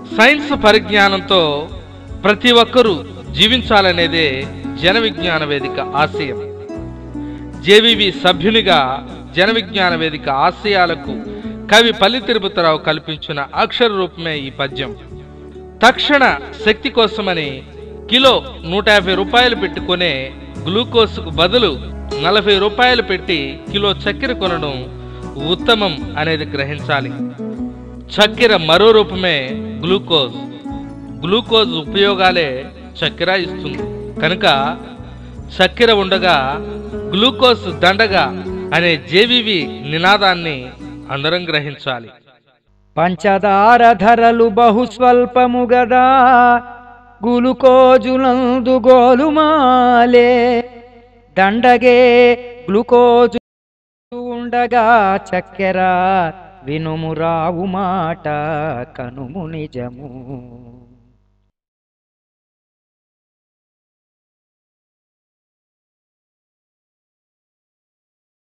science పరిజ్ఞానంతో ప్రతి ఒక్కరూ జీవించాలనేదే జన విజ్ఞాన వేదిక ఆశయం జేవివి సభ్యునిగా జన విజ్ఞాన వేదిక ఆశయాలకు కవి పల్లి తిరుపతిరావు కల్పించిన అక్షర రూపమే ఈ పద్యం తక్షణ శక్తి కోసమని కిలో నూట యాభై రూపాయలు పెట్టుకునే గ్లూకోజ్కు బదులు నలభై రూపాయలు పెట్టి కిలో చక్కెర కొనడం ఉత్తమం అనేది గ్రహించాలి చక్కెర మరో రూపమే గ్లూకోజ్ గ్లూకోజ్ ఉపయోగాలే చక్కెర ఇస్తుంది కనుక చక్కెర ఉండగా గ్లూకోజ్ దండగా అనే జేవివి నినాదాన్ని అందరం గ్రహించాలి పంచదార ధరలు బహు స్వల్పము గదా గ్లూకోజులందు గోలుమాలే దండగే గ్లూకోజు ఉండగా చక్కెర వినుము రావు మాట కనుము నిజము